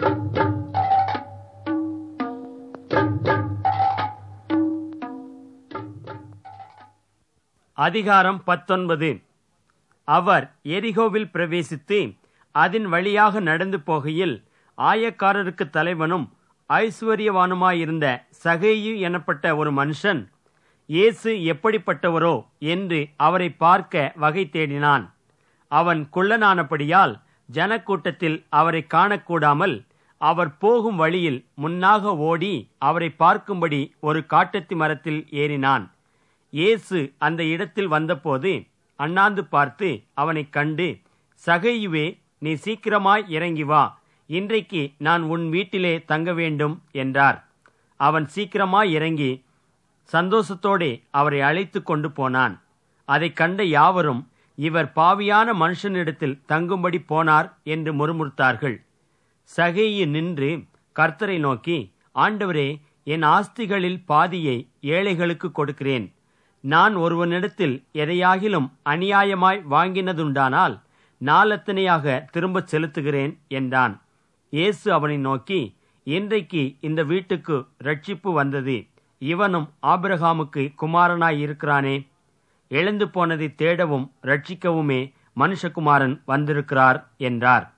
அதிகாரம் பத்தொன்பது அவர் எரிகோவில் பிரவேசித்து அதன் வழியாக நடந்து போகையில் ஆயக்காரருக்கு தலைவனும் ஐஸ்வர்யவானுமாயிருந்த சகேயு எனப்பட்ட ஒரு மனுஷன் இயேசு எப்படிப்பட்டவரோ என்று அவரை பார்க்க வகை தேடினான் அவன் குள்ளனானபடியால் ஜனக்கூட்டத்தில் அவரை காணக்கூடாமல் அவர் போகும் வழியில் முன்னாக ஓடி அவரை பார்க்கும்படி ஒரு காட்டத்தி மரத்தில் ஏறினான் இயேசு அந்த இடத்தில் வந்தபோது அண்ணாந்து பார்த்து அவனைக் கண்டு சகையுவே நீ சீக்கிரமாய் இறங்கி வா இன்றைக்கு நான் உன் வீட்டிலே தங்க வேண்டும் என்றார் அவன் சீக்கிரமாய் இறங்கி சந்தோஷத்தோடே அவரை அழைத்து கொண்டு போனான் அதைக் கண்ட யாவரும் இவர் பாவியான மனுஷனிடத்தில் தங்கும்படி போனார் என்று முறுமுறுத்தார்கள் சகேயு நின்று கர்த்தரை நோக்கி ஆண்டவரே என் ஆஸ்திகளில் பாதியை ஏழைகளுக்கு கொடுக்கிறேன் நான் ஒருவனிடத்தில் எதையாகிலும் அநியாயமாய் வாங்கினதுண்டானால் நாளத்தனையாக திரும்பச் செலுத்துகிறேன் என்றான் இயேசு அவனை நோக்கி இன்றைக்கு இந்த வீட்டுக்கு ரட்சிப்பு வந்தது இவனும் ஆபிரகாமுக்கு குமாரனாய் இருக்கிறானே எழுந்து போனதை தேடவும் ரட்சிக்கவுமே மனுஷகுமாரன் வந்திருக்கிறார் என்றார்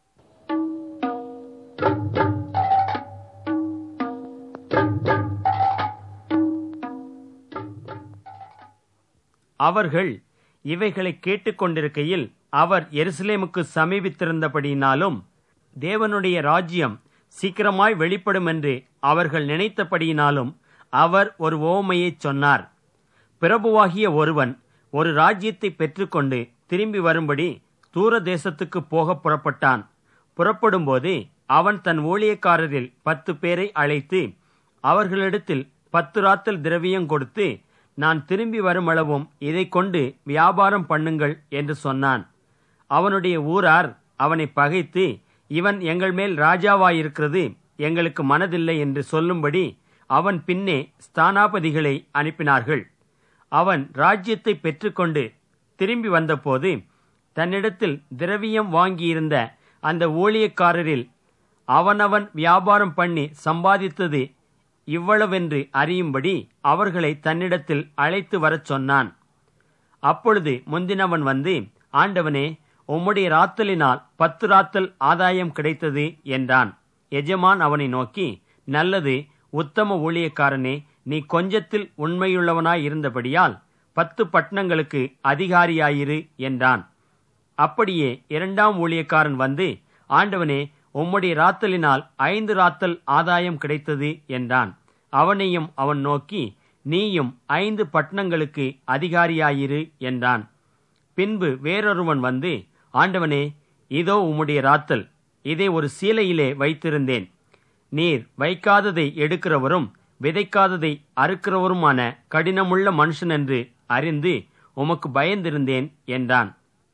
அவர்கள் இவைகளை கேட்டுக்கொண்டிருக்கையில் அவர் எருசலேமுக்கு சமீபித்திருந்தபடியினாலும் தேவனுடைய ராஜ்யம் சீக்கிரமாய் வெளிப்படும் என்று அவர்கள் நினைத்தபடியினாலும் அவர் ஒரு ஓமையைச் சொன்னார் பிரபுவாகிய ஒருவன் ஒரு ராஜ்யத்தை பெற்றுக்கொண்டு திரும்பி வரும்படி தூர தேசத்துக்கு போக புறப்பட்டான் புறப்படும்போது அவன் தன் ஊழியக்காரரில் பத்து பேரை அழைத்து அவர்களிடத்தில் பத்து ராத்தல் திரவியம் கொடுத்து நான் திரும்பி வருமளவும் இதை கொண்டு வியாபாரம் பண்ணுங்கள் என்று சொன்னான் அவனுடைய ஊரார் அவனை பகைத்து இவன் எங்கள் மேல் ராஜாவாயிருக்கிறது எங்களுக்கு மனதில்லை என்று சொல்லும்படி அவன் பின்னே ஸ்தானாபதிகளை அனுப்பினார்கள் அவன் ராஜ்யத்தை பெற்றுக்கொண்டு திரும்பி வந்தபோது தன்னிடத்தில் திரவியம் வாங்கியிருந்த அந்த ஊழியக்காரரில் அவனவன் வியாபாரம் பண்ணி சம்பாதித்தது இவ்வளவென்று அறியும்படி அவர்களை தன்னிடத்தில் அழைத்து வரச் சொன்னான் அப்பொழுது முந்தினவன் வந்து ஆண்டவனே உம்முடைய ராத்தலினால் பத்து ராத்தல் ஆதாயம் கிடைத்தது என்றான் எஜமான் அவனை நோக்கி நல்லது உத்தம ஊழியக்காரனே நீ கொஞ்சத்தில் உண்மையுள்ளவனாய் இருந்தபடியால் பத்து பட்டணங்களுக்கு அதிகாரியாயிரு என்றான் அப்படியே இரண்டாம் ஊழியக்காரன் வந்து ஆண்டவனே உம்முடைய ராத்தலினால் ஐந்து ராத்தல் ஆதாயம் கிடைத்தது என்றான் அவனையும் அவன் நோக்கி நீயும் ஐந்து பட்டணங்களுக்கு அதிகாரியாயிரு என்றான் பின்பு வேறொருவன் வந்து ஆண்டவனே இதோ உம்முடைய ராத்தல் இதை ஒரு சீலையிலே வைத்திருந்தேன் நீர் வைக்காததை எடுக்கிறவரும் விதைக்காததை அறுக்கிறவருமான கடினமுள்ள மனுஷன் என்று அறிந்து உமக்கு பயந்திருந்தேன் என்றான்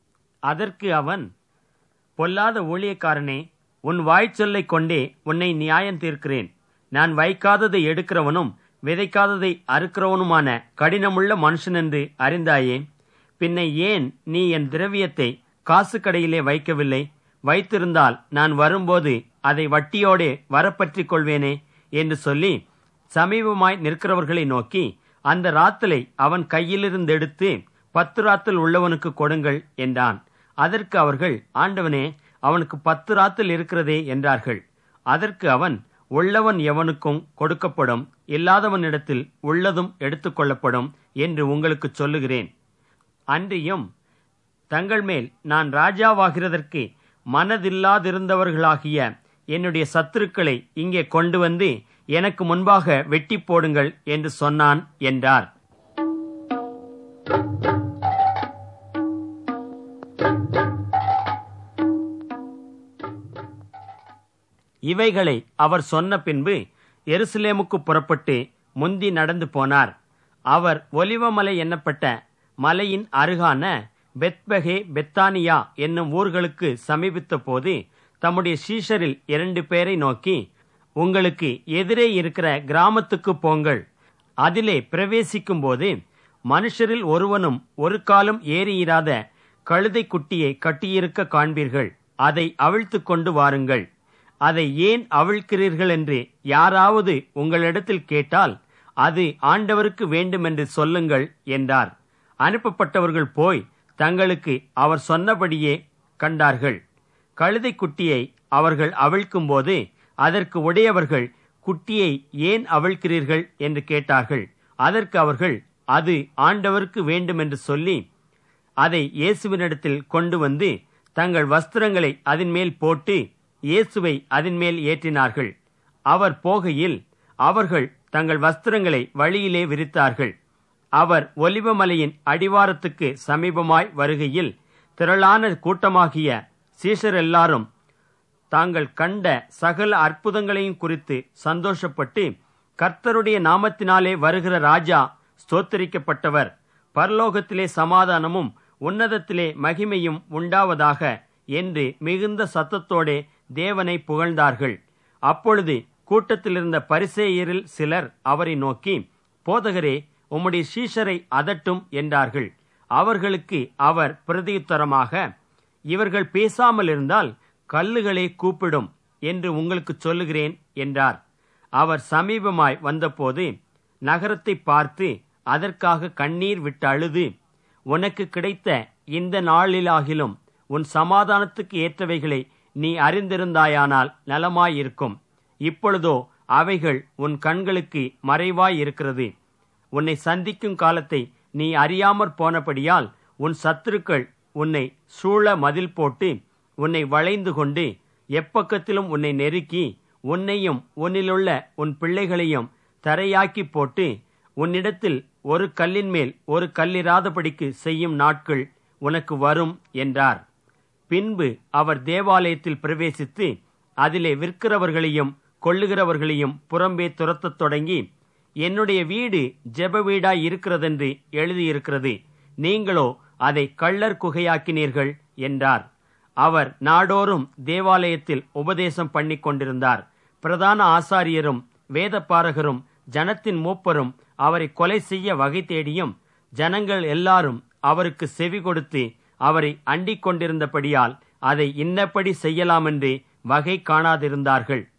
அதற்கு அவன் பொல்லாத ஊழியக்காரனே உன் வாய்ச்சொல்லைக் கொண்டே உன்னை நியாயம் தீர்க்கிறேன் நான் வைக்காததை எடுக்கிறவனும் விதைக்காததை அறுக்கிறவனுமான கடினமுள்ள மனுஷன் என்று அறிந்தாயே பின்ன ஏன் நீ என் திரவியத்தை காசு கடையிலே வைக்கவில்லை வைத்திருந்தால் நான் வரும்போது அதை வட்டியோடே வரப்பற்றிக் கொள்வேனே என்று சொல்லி சமீபமாய் நிற்கிறவர்களை நோக்கி அந்த ராத்தலை அவன் கையிலிருந்தெடுத்து பத்து ராத்தல் உள்ளவனுக்கு கொடுங்கள் என்றான் அதற்கு அவர்கள் ஆண்டவனே அவனுக்கு பத்து ராத்தல் இருக்கிறதே என்றார்கள் அதற்கு அவன் உள்ளவன் எவனுக்கும் கொடுக்கப்படும் இல்லாதவனிடத்தில் உள்ளதும் எடுத்துக்கொள்ளப்படும் என்று உங்களுக்கு சொல்லுகிறேன் அன்றியும் தங்கள் மேல் நான் ராஜாவாகிறதற்கு மனதில்லாதிருந்தவர்களாகிய என்னுடைய சத்துருக்களை இங்கே கொண்டு வந்து எனக்கு முன்பாக வெட்டி போடுங்கள் என்று சொன்னான் என்றார் இவைகளை அவர் சொன்ன பின்பு எருசலேமுக்கு புறப்பட்டு முந்தி நடந்து போனார் அவர் ஒலிவமலை என்னப்பட்ட மலையின் அருகான பெத்பகே பெத்தானியா என்னும் ஊர்களுக்கு சமீபித்த போது தம்முடைய சீஷரில் இரண்டு பேரை நோக்கி உங்களுக்கு எதிரே இருக்கிற கிராமத்துக்கு போங்கள் அதிலே பிரவேசிக்கும் போது மனுஷரில் ஒருவனும் ஒரு காலம் ஏறியிராத கழுதை குட்டியை கட்டியிருக்க காண்பீர்கள் அதை அவிழ்த்து கொண்டு வாருங்கள் அதை ஏன் அவிழ்க்கிறீர்கள் என்று யாராவது உங்களிடத்தில் கேட்டால் அது ஆண்டவருக்கு வேண்டுமென்று சொல்லுங்கள் என்றார் அனுப்பப்பட்டவர்கள் போய் தங்களுக்கு அவர் சொன்னபடியே கண்டார்கள் கழுதை குட்டியை அவர்கள் அவிழ்க்கும்போது அதற்கு உடையவர்கள் குட்டியை ஏன் அவிழ்க்கிறீர்கள் என்று கேட்டார்கள் அதற்கு அவர்கள் அது ஆண்டவருக்கு வேண்டுமென்று சொல்லி அதை இயேசுவினிடத்தில் கொண்டு வந்து தங்கள் வஸ்திரங்களை அதன் மேல் போட்டு இயேசுவை அதன் மேல் ஏற்றினார்கள் அவர் போகையில் அவர்கள் தங்கள் வஸ்திரங்களை வழியிலே விரித்தார்கள் அவர் ஒலிவமலையின் அடிவாரத்துக்கு சமீபமாய் வருகையில் திரளான கூட்டமாகிய சீஷர் எல்லாரும் தாங்கள் கண்ட சகல அற்புதங்களையும் குறித்து சந்தோஷப்பட்டு கர்த்தருடைய நாமத்தினாலே வருகிற ராஜா ஸ்தோத்தரிக்கப்பட்டவர் பரலோகத்திலே சமாதானமும் உன்னதத்திலே மகிமையும் உண்டாவதாக என்று மிகுந்த சத்தத்தோடே தேவனை புகழ்ந்தார்கள் அப்பொழுது கூட்டத்தில் இருந்த பரிசேயரில் சிலர் அவரை நோக்கி போதகரே உம்முடைய சீஷரை அதட்டும் என்றார்கள் அவர்களுக்கு அவர் பிரதியுத்தரமாக இவர்கள் பேசாமல் இருந்தால் கல்லுகளே கூப்பிடும் என்று உங்களுக்கு சொல்லுகிறேன் என்றார் அவர் சமீபமாய் வந்தபோது நகரத்தை பார்த்து அதற்காக கண்ணீர் விட்டு அழுது உனக்கு கிடைத்த இந்த நாளிலாகிலும் உன் சமாதானத்துக்கு ஏற்றவைகளை நீ அறிந்திருந்தாயானால் நலமாயிருக்கும் இப்பொழுதோ அவைகள் உன் கண்களுக்கு மறைவாய் இருக்கிறது உன்னை சந்திக்கும் காலத்தை நீ அறியாமற் போனபடியால் உன் சத்துருக்கள் உன்னை சூழ மதில் போட்டு உன்னை வளைந்து கொண்டு எப்பக்கத்திலும் உன்னை நெருக்கி உன்னையும் உன்னிலுள்ள உன் பிள்ளைகளையும் தரையாக்கி போட்டு உன்னிடத்தில் ஒரு கல்லின் மேல் ஒரு கல்லிராதபடிக்கு செய்யும் நாட்கள் உனக்கு வரும் என்றார் பின்பு அவர் தேவாலயத்தில் பிரவேசித்து அதிலே விற்கிறவர்களையும் கொள்ளுகிறவர்களையும் புறம்பே துரத்தத் தொடங்கி என்னுடைய வீடு ஜெப வீடாய் இருக்கிறதென்று எழுதியிருக்கிறது நீங்களோ அதை கள்ளர் குகையாக்கினீர்கள் என்றார் அவர் நாடோறும் தேவாலயத்தில் உபதேசம் பண்ணிக் கொண்டிருந்தார் பிரதான ஆசாரியரும் வேதப்பாரகரும் ஜனத்தின் மூப்பரும் அவரை கொலை செய்ய வகை தேடியும் ஜனங்கள் எல்லாரும் அவருக்கு செவி கொடுத்து அவரை அண்டிக் கொண்டிருந்தபடியால் அதை இன்னப்படி செய்யலாமென்று வகை காணாதிருந்தார்கள்